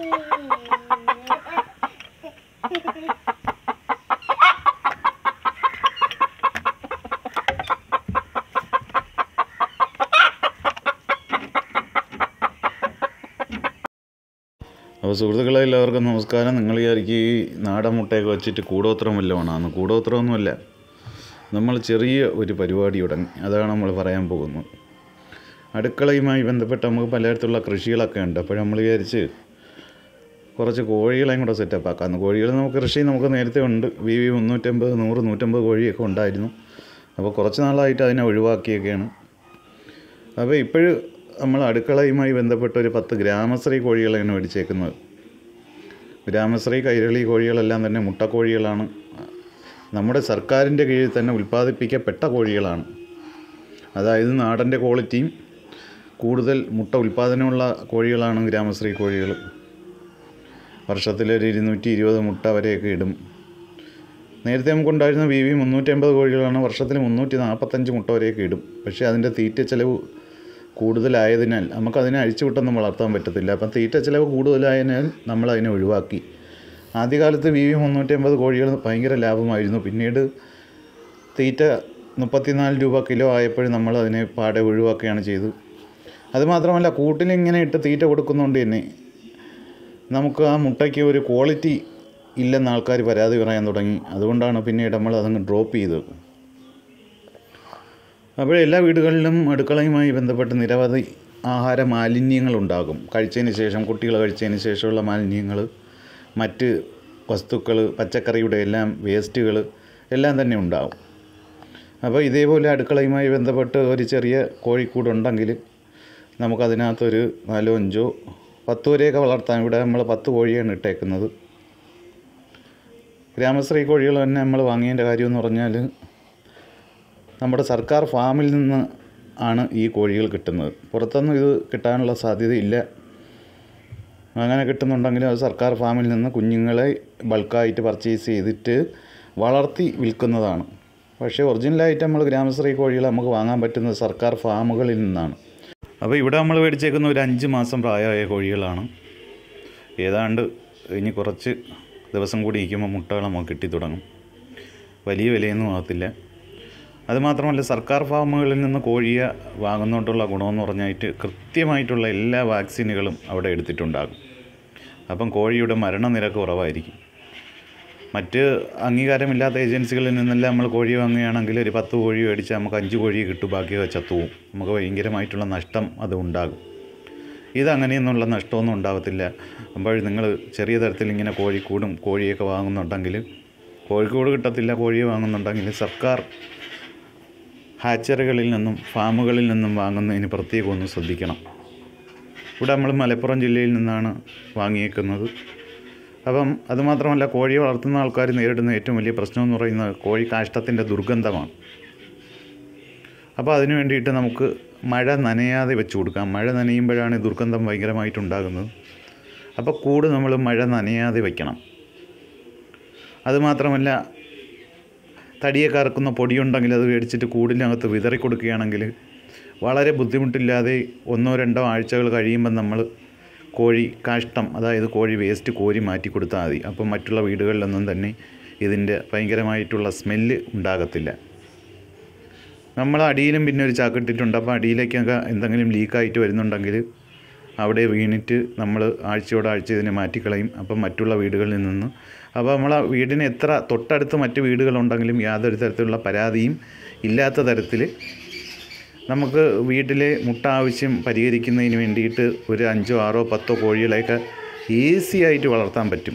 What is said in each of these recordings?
അപ്പോൾ സുഹൃത്തുക്കളെ എല്ലാവർക്കും നമസ്കാരം നിങ്ങൾ വിചാരിക്കും ഈ നാടൻ മുട്ടയൊക്കെ വെച്ചിട്ട് കൂടോത്രം വല്ലതുമാണെന്ന് കൂടോത്രമൊന്നുമല്ല നമ്മൾ ചെറിയ ഒരു പരിപാടി തുടങ്ങി അതാണ് നമ്മൾ പറയാൻ പോകുന്നത് അടുക്കളയുമായി ബന്ധപ്പെട്ട് നമുക്ക് പലതരത്തിലുള്ള കൃഷികളൊക്കെ ഉണ്ട് അപ്പോൾ നമ്മൾ വിചാരിച്ച് കുറച്ച് കോഴികളെയും കൂടെ സെറ്റപ്പ് ആക്കാമെന്ന് കോഴികൾ നമുക്ക് കൃഷി നമുക്ക് നേരത്തെ ഉണ്ട് വി വി മുന്നൂറ്റമ്പത് നൂറ് നൂറ്റമ്പത് കോഴിയൊക്കെ ഉണ്ടായിരുന്നു അപ്പോൾ കുറച്ച് നാളായിട്ട് അതിനെ ഒഴിവാക്കിയൊക്കെയാണ് അപ്പോൾ ഇപ്പോഴും നമ്മൾ അടുക്കളയുമായി ബന്ധപ്പെട്ട ഒരു പത്ത് ഗ്രാമശ്രീ കോഴികളാണ് മേടിച്ചേക്കുന്നത് ഗ്രാമശ്രീ കൈരളി കോഴികളെല്ലാം തന്നെ മുട്ടക്കോഴികളാണ് നമ്മുടെ സർക്കാരിൻ്റെ കീഴിൽ തന്നെ ഉൽപ്പാദിപ്പിക്കപ്പെട്ട കോഴികളാണ് അതായത് നാടൻ്റെ ക്വാളിറ്റിയും കൂടുതൽ മുട്ട ഉൽപ്പാദനമുള്ള കോഴികളാണ് ഗ്രാമശ്രീ കോഴികൾ വർഷത്തിലൊരു ഇരുന്നൂറ്റി ഇരുപത് മുട്ട വരെയൊക്കെ ഇടും നേരത്തെ നമുക്കുണ്ടായിരുന്ന വി വി മുന്നൂറ്റമ്പത് കോഴികളാണ് വർഷത്തിൽ മുന്നൂറ്റി നാൽപ്പത്തഞ്ച് മുട്ട വരെയൊക്കെ ഇടും പക്ഷേ അതിൻ്റെ തീറ്റ ചിലവ് കൂടുതലായതിനാൽ നമുക്കതിനെ അഴിച്ചുവിട്ടൊന്നും വളർത്താൻ പറ്റത്തില്ല അപ്പം തീറ്റ ചിലവ് കൂടുതലായതിനാൽ നമ്മൾ അതിനെ ഒഴിവാക്കി ആദ്യകാലത്ത് വി വി മുന്നൂറ്റമ്പത് കോഴികൾ ഭയങ്കര ലാഭമായിരുന്നു പിന്നീട് തീറ്റ മുപ്പത്തിനാല് രൂപ കിലോ ആയപ്പോഴും നമ്മൾ അതിനെ പാടെ ഒഴിവാക്കുകയാണ് ചെയ്തത് അതുമാത്രമല്ല കൂട്ടിലിങ്ങനെ ഇട്ട് തീറ്റ കൊടുക്കുന്നതുകൊണ്ട് തന്നെ നമുക്ക് ആ മുട്ടയ്ക്ക് ഒരു ക്വാളിറ്റി ഇല്ലെന്ന് ആൾക്കാർ പരാതി പറയാൻ തുടങ്ങി അതുകൊണ്ടാണ് പിന്നീട് നമ്മൾ അതങ്ങ് ഡ്രോപ്പ് ചെയ്തത് അപ്പോൾ എല്ലാ വീടുകളിലും അടുക്കളയുമായി ബന്ധപ്പെട്ട് നിരവധി ആഹാര മാലിന്യങ്ങളുണ്ടാകും കഴിച്ചതിന് ശേഷം കുട്ടികൾ കഴിച്ചതിന് ശേഷമുള്ള മാലിന്യങ്ങൾ മറ്റ് വസ്തുക്കൾ പച്ചക്കറിയുടെ എല്ലാം വേസ്റ്റുകൾ എല്ലാം തന്നെ ഉണ്ടാകും അപ്പോൾ ഇതേപോലെ അടുക്കളയുമായി ബന്ധപ്പെട്ട് ഒരു ചെറിയ കോഴിക്കൂടുണ്ടെങ്കിൽ നമുക്കതിനകത്തൊരു നാലോ അഞ്ചോ പത്ത് വരെയൊക്കെ വളർത്താൻ ഇവിടെ നമ്മൾ പത്ത് കോഴിയാണ് ഇട്ടേക്കുന്നത് ഗ്രാമശ്രീ കോഴികൾ തന്നെ നമ്മൾ വാങ്ങിയതിൻ്റെ കാര്യമെന്ന് പറഞ്ഞാൽ നമ്മുടെ സർക്കാർ ഫാമിൽ നിന്ന് ആണ് ഈ കോഴികൾ കിട്ടുന്നത് പുറത്തൊന്നും ഇത് കിട്ടാനുള്ള സാധ്യതയില്ല അങ്ങനെ കിട്ടുന്നുണ്ടെങ്കിലും അത് സർക്കാർ ഫാമിൽ നിന്ന് കുഞ്ഞുങ്ങളെ ബൾക്കായിട്ട് പർച്ചേസ് ചെയ്തിട്ട് വളർത്തി വിൽക്കുന്നതാണ് പക്ഷേ ഒറിജിനലായിട്ട് നമ്മൾ ഗ്രാമശ്രീ കോഴികൾ നമുക്ക് വാങ്ങാൻ പറ്റുന്നത് സർക്കാർ ഫാമുകളിൽ നിന്നാണ് അപ്പോൾ ഇവിടെ നമ്മൾ മേടിച്ചേക്കുന്ന ഒരു അഞ്ച് മാസം പ്രായമായ കോഴികളാണ് ഏതാണ്ട് ഇനി കുറച്ച് ദിവസം കൂടി ഇരിക്കുമ്പോൾ മുട്ടകൾ നമുക്ക് കിട്ടി തുടങ്ങും വലിയ വിലയൊന്നും ആകത്തില്ല അതുമാത്രമല്ല സർക്കാർ ഫാമുകളിൽ നിന്ന് കോഴിയെ വാങ്ങുന്നതുകൊണ്ടുള്ള ഗുണമെന്ന് പറഞ്ഞായിട്ട് കൃത്യമായിട്ടുള്ള എല്ലാ വാക്സിനുകളും അവിടെ എടുത്തിട്ടുണ്ടാകും അപ്പം കോഴിയുടെ മരണനിരക്ക് കുറവായിരിക്കും മറ്റ് അംഗീകാരമില്ലാത്ത ഏജൻസികളിൽ നിന്നെല്ലാം നമ്മൾ കോഴി വാങ്ങുകയാണെങ്കിൽ ഒരു പത്ത് കോഴി മേടിച്ചാൽ നമുക്ക് അഞ്ച് കോഴി കിട്ടും ബാക്കിയൊക്കെ ചത്തുപോകും നമുക്ക് ഭയങ്കരമായിട്ടുള്ള നഷ്ടം അത് ഉണ്ടാകും ഇതങ്ങനെയൊന്നുള്ള നഷ്ടമൊന്നും ഉണ്ടാകത്തില്ല അപ്പോൾ നിങ്ങൾ ചെറിയ തരത്തിൽ ഇങ്ങനെ കോഴിക്കൂടും കോഴിയൊക്കെ വാങ്ങുന്നുണ്ടെങ്കിൽ കോഴിക്കോട് കിട്ടത്തില്ല കോഴിയെ വാങ്ങുന്നുണ്ടെങ്കിൽ സർക്കാർ ഹാച്ചറികളിൽ നിന്നും ഫാമുകളിൽ നിന്നും വാങ്ങുന്നതിന് പ്രത്യേകം ഒന്ന് ശ്രദ്ധിക്കണം ഇവിടെ നമ്മൾ മലപ്പുറം ജില്ലയിൽ നിന്നാണ് വാങ്ങിയേക്കുന്നത് അപ്പം അതുമാത്രമല്ല കോഴിയെ വളർത്തുന്ന ആൾക്കാർ നേരിടുന്ന ഏറ്റവും വലിയ പ്രശ്നം എന്ന് പറയുന്നത് കോഴി കാഷ്ടത്തിൻ്റെ ദുർഗന്ധമാണ് അപ്പോൾ അതിന് വേണ്ടിയിട്ട് നമുക്ക് മഴ നനയാതെ വെച്ച് കൊടുക്കാം മഴ നനയുമ്പോഴാണ് ഈ ദുർഗന്ധം ഭയങ്കരമായിട്ടുണ്ടാകുന്നത് അപ്പോൾ കൂട് നമ്മൾ മഴ നനയാതെ വയ്ക്കണം അതുമാത്രമല്ല തടിയെ കറക്കുന്ന പൊടിയുണ്ടെങ്കിൽ അത് മേടിച്ചിട്ട് കൂടിനകത്ത് വിതറി കൊടുക്കുകയാണെങ്കിൽ വളരെ ബുദ്ധിമുട്ടില്ലാതെ ഒന്നോ രണ്ടോ ആഴ്ചകൾ കഴിയുമ്പം നമ്മൾ കോഴി കാഷ്ടം അതായത് കോഴി വേസ്റ്റ് കോരി മാറ്റി കൊടുത്താൽ മതി അപ്പം മറ്റുള്ള വീടുകളിലൊന്നും തന്നെ ഇതിൻ്റെ ഭയങ്കരമായിട്ടുള്ള സ്മെല്ല് ഉണ്ടാകത്തില്ല നമ്മൾ അടിയിലും പിന്നെ ഒരു ചാക്കിട്ടിട്ടുണ്ട് അപ്പോൾ അടിയിലേക്കൊക്കെ എന്തെങ്കിലും ലീക്കായിട്ട് വരുന്നുണ്ടെങ്കിൽ അവിടെ വീണിട്ട് നമ്മൾ ആഴ്ചയോട് ആഴ്ച ഇതിനെ മാറ്റിക്കളയും അപ്പം മറ്റുള്ള വീടുകളിൽ നിന്ന് അപ്പോൾ നമ്മൾ ആ വീടിന് എത്ര തൊട്ടടുത്ത് മറ്റ് വീടുകളുണ്ടെങ്കിലും യാതൊരു തരത്തിലുള്ള പരാതിയും ഇല്ലാത്ത തരത്തിൽ നമുക്ക് വീട്ടിലെ മുട്ട ആവശ്യം പരിഹരിക്കുന്നതിന് വേണ്ടിയിട്ട് ഒരു അഞ്ചോ ആറോ പത്തോ കോഴികളെയൊക്കെ ഈസി ആയിട്ട് വളർത്താൻ പറ്റും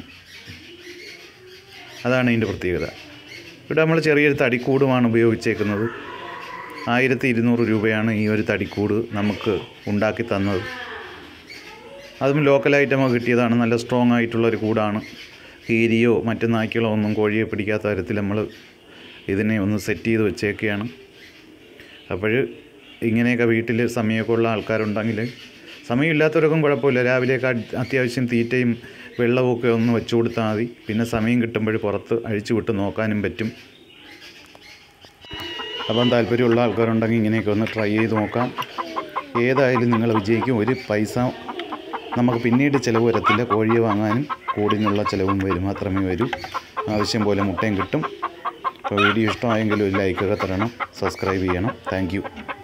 അതാണ് ഇതിൻ്റെ പ്രത്യേകത ഇവിടെ നമ്മൾ ചെറിയൊരു തടിക്കൂടുമാണ് ഉപയോഗിച്ചേക്കുന്നത് ആയിരത്തി ഇരുന്നൂറ് രൂപയാണ് ഈ ഒരു തടിക്കൂട് നമുക്ക് ഉണ്ടാക്കി തന്നത് അതും ലോക്കലായിട്ട് നമുക്ക് കിട്ടിയതാണ് നല്ല സ്ട്രോങ് ആയിട്ടുള്ളൊരു കൂടാണ് കീരിയോ മറ്റു നായ്ക്കളോ ഒന്നും കോഴിയെ പിടിക്കാത്ത തരത്തിൽ നമ്മൾ ഇതിനെ ഒന്ന് സെറ്റ് ചെയ്ത് വെച്ചേക്കുകയാണ് അപ്പോൾ ഇങ്ങനെയൊക്കെ വീട്ടിൽ സമയമൊക്കെ ഉള്ള ആൾക്കാരുണ്ടെങ്കിൽ സമയമില്ലാത്തവർക്കും കുഴപ്പമില്ല രാവിലെയൊക്കെ അട്- അത്യാവശ്യം തീറ്റയും വെള്ളവും ഒക്കെ ഒന്ന് വെച്ച് കൊടുത്താൽ മതി പിന്നെ സമയം കിട്ടുമ്പോൾ പുറത്ത് അഴിച്ചു വിട്ട് നോക്കാനും പറ്റും അപ്പം താല്പര്യമുള്ള ആൾക്കാരുണ്ടെങ്കിൽ ഇങ്ങനെയൊക്കെ ഒന്ന് ട്രൈ ചെയ്ത് നോക്കാം ഏതായാലും നിങ്ങൾ വിജയിക്കും ഒരു പൈസ നമുക്ക് പിന്നീട് ചിലവ് വരത്തില്ല കോഴിയെ വാങ്ങാനും കൂടിനുള്ള ചിലവും വരും മാത്രമേ വരൂ ആവശ്യം പോലെ മുട്ടയും കിട്ടും അപ്പോൾ വീഡിയോ ഇഷ്ടമായെങ്കിൽ ഒരു ലൈക്കൊക്കെ തരണം സബ്സ്ക്രൈബ് ചെയ്യണം താങ്ക്